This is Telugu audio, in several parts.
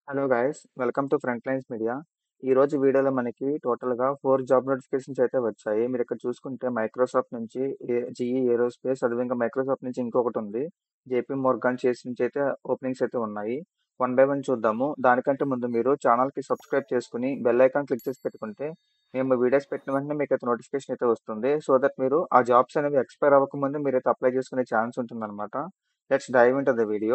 Hello guys welcome to front lines media ఈ రోజు వీడియోలో మనకి టోటల్గా ఫోర్ జాబ్ నోటిఫికేషన్స్ అయితే వచ్చాయి మీరు ఇక్కడ చూసుకుంటే మైక్రోసాఫ్ట్ నుంచి జిఈ ఏరోస్పేస్ అదే ఇంకా మైక్రోసాఫ్ట్ నుంచి ఇంకొకటి ఉంది జేపీ మోర్గాన్ చేసి నుంచి అయితే ఓపెనింగ్స్ అయితే ఉన్నాయి వన్ బై వన్ చూద్దాము దానికంటే ముందు మీరు ఛానల్కి సబ్స్క్రైబ్ చేసుకుని బెల్ ఐకాన్ క్లిక్ చేసి పెట్టుకుంటే మేము వీడియోస్ పెట్టిన వెంటనే మీకు అయితే నోటిఫికేషన్ అయితే వస్తుంది సో దట్ మీరు ఆ జాబ్స్ అనేవి ఎక్స్పైర్ అవ్వకముందు మీరు అయితే అప్లై చేసుకునే ఛాన్స్ ఉంటుంది అనమాట let's dive into the video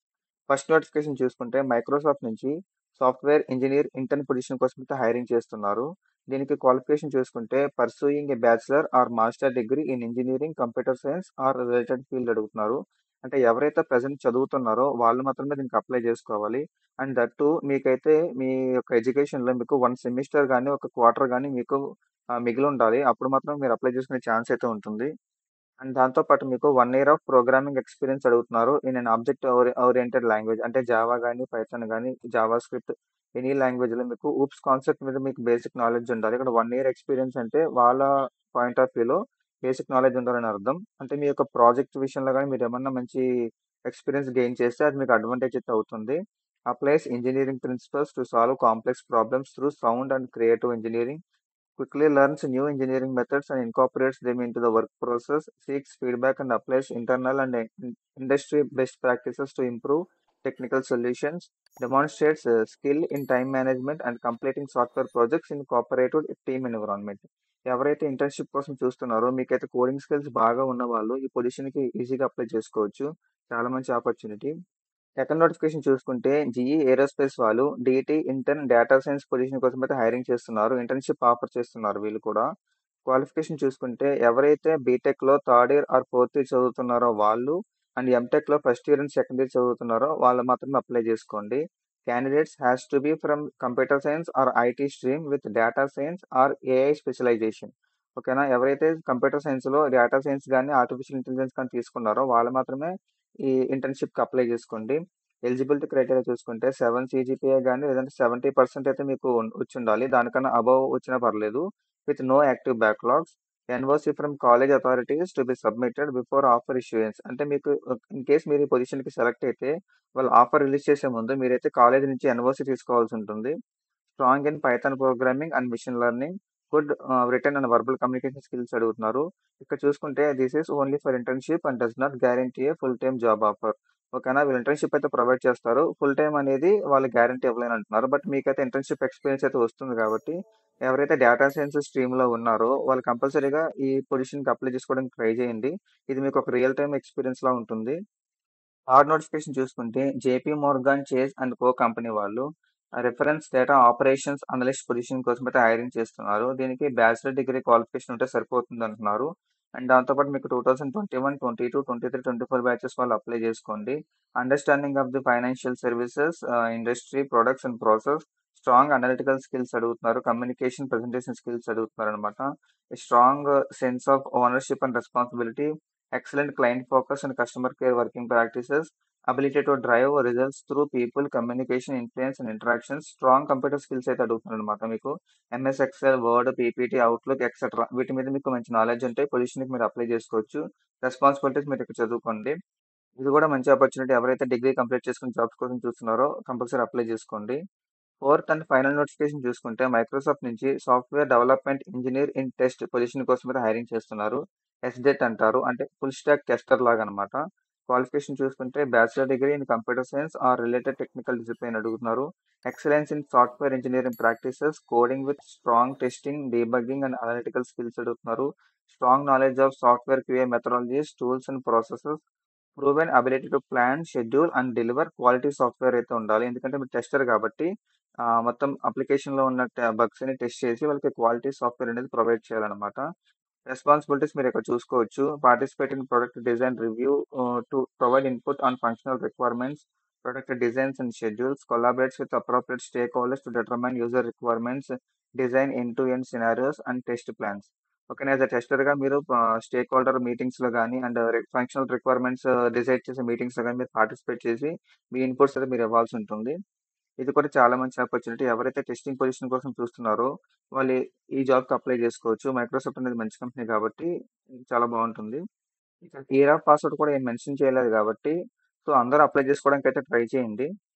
first notification చూసుకుంటే మైక్రోసాఫ్ట్ నుంచి సాఫ్ట్వేర్ ఇంజనీర్ ఇంటర్న్ పొజిషన్ కోసం అయితే హైరింగ్ చేస్తున్నారు దీనికి క్వాలిఫికేషన్ చూసుకుంటే pursuing a bachelor or master degree in engineering computer science or related field అడుగుతున్నారు అంటే ఎవరైతే ప్రజెంట్ చదువుతున్నారో వాళ్ళు మాత్రమే దీనికి అప్లై చేసుకోవాలి అండ్ దట్టు మీకైతే మీ యొక్క ఎడ్యుకేషన్లో మీకు వన్ సెమిస్టర్ కానీ ఒక క్వార్టర్ కానీ మీకు మిగిలి ఉండాలి అప్పుడు మాత్రం మీరు అప్లై చేసుకునే ఛాన్స్ అయితే ఉంటుంది అండ్ దాంతో పాటు మీకు one year of programming experience అడుగుతున్నారు in an object oriented language అంటే జావా కానీ పైథాన్ కానీ జావా స్క్రిప్ట్ ఎనీ లాంగ్వేజ్లో మీకు ఊప్స్ కాన్సెప్ట్ మీద మీకు బేసిక్ నాలెడ్జ్ ఉండాలి ఇక్కడ వన్ ఇయర్ ఎక్స్పీరియన్స్ అంటే వాళ్ళ పాయింట్ ఆఫ్ వ్యూలో బేసిక్ నాలెడ్జ్ ఉండాలని అర్థం అంటే మీ యొక్క ప్రాజెక్ట్ విషయంలో కానీ మీరు ఏమన్నా మంచి ఎక్స్పీరియన్స్ గెయిన్ చేస్తే అది మీకు అడ్వాంటేజ్ అయితే అవుతుంది applies engineering principles to solve complex problems through sound and creative engineering quickly learns new engineering methods and incorporates them into the work process, seeks feedback and applies internal and industry best practices to improve technical solutions, demonstrates uh, skill in time management and completing software projects in cooperative team environment. ఎవరైతే ఇంటర్న్షిప్ కోసం చూస్తున్నారో మీకైతే కోడింగ్ స్కిల్స్ బాగా ఉన్న వాళ్ళు ఈ పొజిషన్కి ఈజీగా అప్లై చేసుకోవచ్చు చాలా మంచి ఆపర్చునిటీ సెకండ్ నోటిఫికేషన్ చూసుకుంటే జిఈ ఏరోస్పేస్ వాళ్ళు DT intern data science position కోసం అయితే హైరింగ్ చేస్తున్నారు ఇంటర్న్షిప్ ఆఫర్ చేస్తున్నారు వీళ్ళు కూడా క్వాలిఫికేషన్ చూసుకుంటే ఎవరైతే బీటెక్లో third year or fourth year చదువుతున్నారో వాళ్ళు అండ్ ఎంటెక్లో first year and second year చదువుతున్నారో వాళ్ళు మాత్రమే అప్లై చేసుకోండి candidates has to be from computer science or IT stream with data science or AI specialization ఓకేనా ఎవరైతే కంప్యూటర్ సైన్స్లో డేటా సైన్స్ కానీ ఆర్టిఫిషియల్ ఇంటెలిజెన్స్ కానీ తీసుకున్నారో వాళ్ళు మాత్రమే ఈ ఇంటర్న్షిప్కి అప్లై చేసుకోండి ఎలిజిబిలిటీ క్రైటీరియా చూసుకుంటే సెవెన్ సీజీపీఏ కానీ లేదంటే సెవెంటీ పర్సెంట్ అయితే మీకు వచ్చి ఉండాలి దానికన్నా అబవ్ వచ్చినా పర్లేదు with no active backlogs NOC from college authorities to be submitted before offer issuance అంటే మీకు ఇన్ కేస్ మీరు ఈ పొజిషన్కి సెలెక్ట్ అయితే వాళ్ళు ఆఫర్ రిలీజ్ చేసే ముందు మీరైతే కాలేజ్ నుంచి ఎన్ఓసి తీసుకోవాల్సి ఉంటుంది strong in Python programming and machine learning good written and verbal communication skills అడుగుతున్నారు ఇక్కడ చూసుకుంటే this is only for internship and does not guarantee a full time job offer ఓకేనా వీళ్ళు ఇంటర్న్షిప్ అయితే ప్రొవైడ్ చేస్తారు ఫుల్ టైం అనేది వాళ్ళు గ్యారంటీ ఇవ్వలేని అంటున్నారు బట్ మీకైతే ఇంటర్న్షిప్ ఎక్స్పీరియన్స్ అయితే వస్తుంది కాబట్టి ఎవరైతే డేటా సైన్స్ స్ట్రీమ్లో ఉన్నారో వాళ్ళు కంపల్సరీగా ఈ పొజిషన్కి అప్లై చేసుకోవడానికి ట్రై చేయండి ఇది మీకు ఒక రియల్ టైమ్ ఎక్స్పీరియన్స్ లా ఉంటుంది థర్డ్ నోటిఫికేషన్ చూసుకుంటే JP Morgan Chase and co company వాళ్ళు reference data operations analyst position కోసం అయితే హైరింగ్ చేస్తున్నారు దీనికి బ్యాచిలర్ డిగ్రీ క్వాలిఫికేషన్ ఉంటే సరిపోతుంది అంటున్నారు అండ్ దాంతోపాటు మీకు two thousand twenty one twenty two twenty three twenty four batches వాళ్ళు అప్లై చేసుకోండి understanding of the financial services industry products and process strong analytical skills అడుగుతున్నారు కమ్యూనికేషన్ ప్రజెంటేషన్ స్కిల్స్ అడుగుతున్నారు అనమాట strong sense of ownership and responsibility excellent client focus and customer care working practices ability to drive results through people, communication, influence, and interactions. Strong computer skills అయితే అడుగుతున్నారు అనమాట మీకు MS Excel Word PPT Outlook etcetera వీటి మీద మీకు మంచి నాలెడ్జ్ ఉంటే పొజిషన్కి మీరు అప్లై చేసుకోవచ్చు రెస్పాన్సిబిలిటీస్ మీరు ఇక్కడ చదువుకోండి ఇది కూడా మంచి ఆపర్చునిటీ ఎవరైతే డిగ్రీ కంప్లీట్ చేసుకుని జాబ్స్ కోసం చూస్తున్నారో కంపల్సరీ అప్లై చేసుకోండి ఫోర్త్ అండ్ ఫైనల్ నోటిఫికేషన్ చూసుకుంటే మైక్రోసాఫ్ట్ నుంచి software development engineer in test position కోసం అయితే హైరింగ్ చేస్తున్నారు ఎస్డెట్ అంటారు అంటే ఫుల్ స్టాక్ టెస్టర్ లాగా అనమాట క్వాలిఫికేషన్ చూసుకుంటే bachelor degree in computer science or related technical discipline అడుగుతున్నారు excellence in software engineering practices coding with strong testing debugging and analytical skills అడుగుతున్నారు strong knowledge of software QA methodologies tools and processes proven ability to plan schedule and deliver quality software అయితే ఉండాలి ఎందుకంటే మీరు టెస్టర్ కాబట్టి మొత్తం అప్లికేషన్లో ఉన్న బగ్స్ని టెస్ట్ చేసి వాళ్ళకి క్వాలిటీ సాఫ్ట్వేర్ అనేది ప్రొవైడ్ చేయాలన్నమాట రెస్పాన్సిబిలిటీస్ మీరు ఇక్కడ చూసుకోవచ్చు participate in product design review to provide input on functional requirements product designs and schedules collaborates with appropriate stakeholders to determine user requirements design in to end scenarios and test plans okay as a టెస్టర్గా మీరు స్టేక్ హోల్డర్ మీటింగ్స్లో కానీ అండ్ ఫంక్షనల్ రిక్వైర్మెంట్స్ డిసైడ్ చేసే మీటింగ్స్లో కానీ మీరు పార్టిసిపేట్ చేసి మీ ఇన్పుట్స్ అయితే మీరు ఇవ్వాల్సి ఉంటుంది ఇది కూడా చాలా మంచి ఆపర్చునిటీ ఎవరైతే టెస్టింగ్ పొజిషన్ కోసం చూస్తున్నారో వాళ్ళు ఈ జాబ్కి అప్లై చేసుకోవచ్చు మైక్రోసాఫ్ట్ అనేది మంచి కంపెనీ కాబట్టి చాలా బాగుంటుంది ఇక్కడ ఇయర్ ఆఫ్ పాస్వర్డ్ కూడా ఏం మెన్షన్ చేయలేదు కాబట్టి సో అందరూ అప్లై చేసుకోవడానికి అయితే ట్రై చేయండి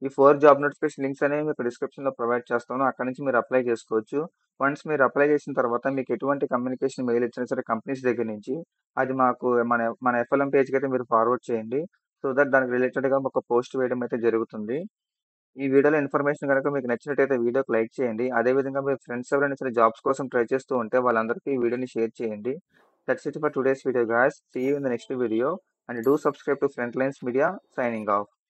ఈ 4 జాబ్ నోటిఫికేషన్ లింక్స్ అనేవి మీకు డిస్క్రిప్షన్‌లో ప్రొవైడ్ చేస్తాను. అక్కడి నుంచి మీరు అప్లై చేసుకోవచ్చు. వన్స్ మీరు అప్లై చేసిన తర్వాత మీకు ఎటువంటి కమ్యూనికేషన్ మెయిల్ వచ్చినా సరే కంపెనీస్ దగ్గర నుంచి అది మాకు మన మన ఎఫ్ఎల్ఎం పేజ్‌కైతే మీరు ఫార్వర్డ్ చేయండి. సో దట్ దానికి రిలేటెడ్‌గా ఒక పోస్ట్ వేయడం అయితే జరుగుతుంది. ఈ వీడియోలో ఇన్ఫర్మేషన్ గనక మీకు నచ్చినట్టయితే వీడియోకి లైక్ చేయండి. అదే విధంగా మీ ఫ్రెండ్స్ ఎవరైనా సరే జాబ్స్ కోసం ట్రై చేస్తూ ఉంటే వాళ్ళందరికీ ఈ వీడియోని షేర్ చేయండి. That's it for today's video guys. See you in the next video and do subscribe to front lines media signing of.